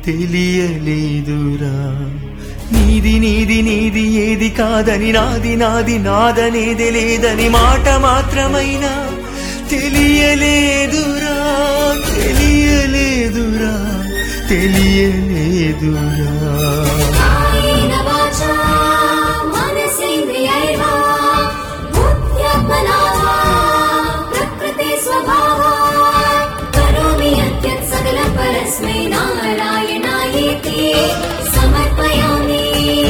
తెలియలేదురా నీది నీది నీది ఏది కాదని నాది నాది నాదనేది లేదని మాట మాత్రమైనా తెలియలేదురా తెలియలేదురా తెలియలేదురా కాయేన వాచా మనసేంద్రియైర్వా బుద్ధ్యాత్మనా వా ప్రకృతి స్వభావాत् కరోమి యత్యత్ సకలం పరస్మై నారాయణాయేతి సమర్పయామి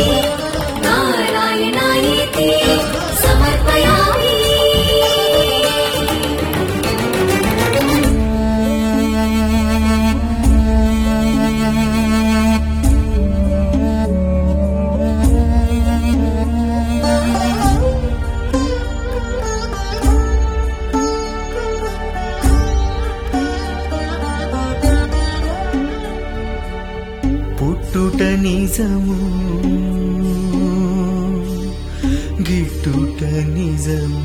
నారాయణాయేతి సమర్పయామి పుట్టుట నిజము గిట్టుట నిజము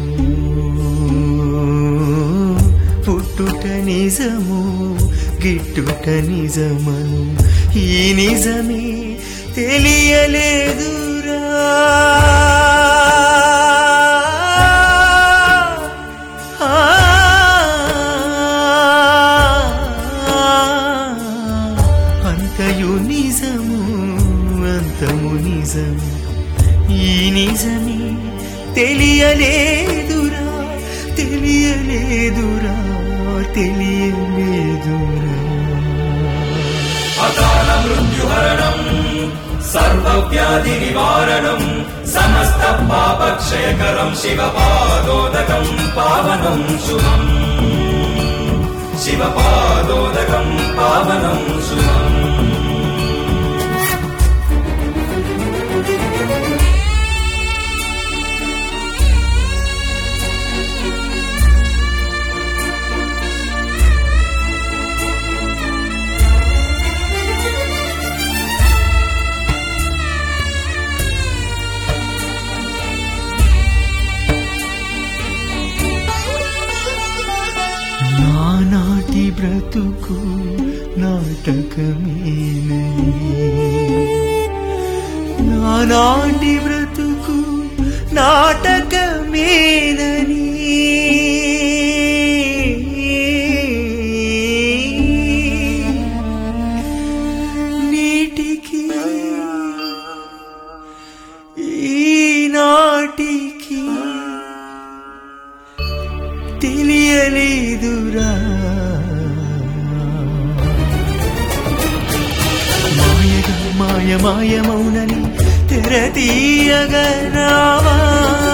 పుట్టుట నిజము గిట్టుట నిజమను ఈ నిజమే తెలియలేదురా అంతయు నిజము అంతము నిజము ఈ నిజమే తెలియలేదురా తెలియలేదురా తెలియలేదురా అకాల మృత్యుహరణం సర్వవ్యాధి నివారణం సమస్త పాపక్షయకరం శివపాదోదకం పావనం శుభం శివపాదోదకం పావనం శుభం నానాటి బ్రతుకు నాటకమేనని నానాటి బ్రతుకు నాటకమేనని నీటికి ఈనాటికి తెలియలేదురా మాయగా మాయ మాయమౌనని తెర తీయగరావా